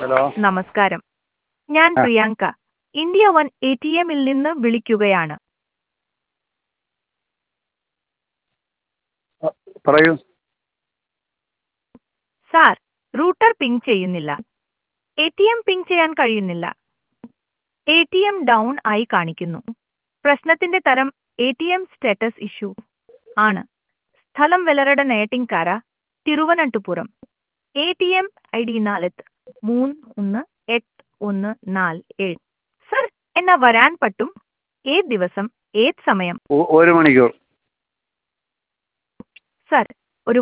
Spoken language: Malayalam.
ഹലോ നമസ്കാരം ഞാൻ ആ. Priyanka India one A T എമ്മിൽ നിന്ന് വിളിക്കുകയാണ് പറയൂ സാർ റൂട്ടർ പിങ് ചെയ്യുന്നില്ല എ ടി എം പിങ് ചെയ്യാൻ കഴിയുന്നില്ല എ ടി എം ഡൗൺ ആയി കാണിക്കുന്നു പ്രശ്നത്തിന്റെ തരം A T M status issue ആണ് സ്ഥലം Vellarada Neyyattinkara Thiruvananthapuram A T M I D നാലത്ത് മൂന്ന് ഒന്ന് എട്ട് ഒന്ന് നാല് ഏഴ് സർ എന്നാ വരാൻ പറ്റും ഏത് ദിവസം ഏത് സമയം ഒ- ഒരു മണിക്കൂർ സർ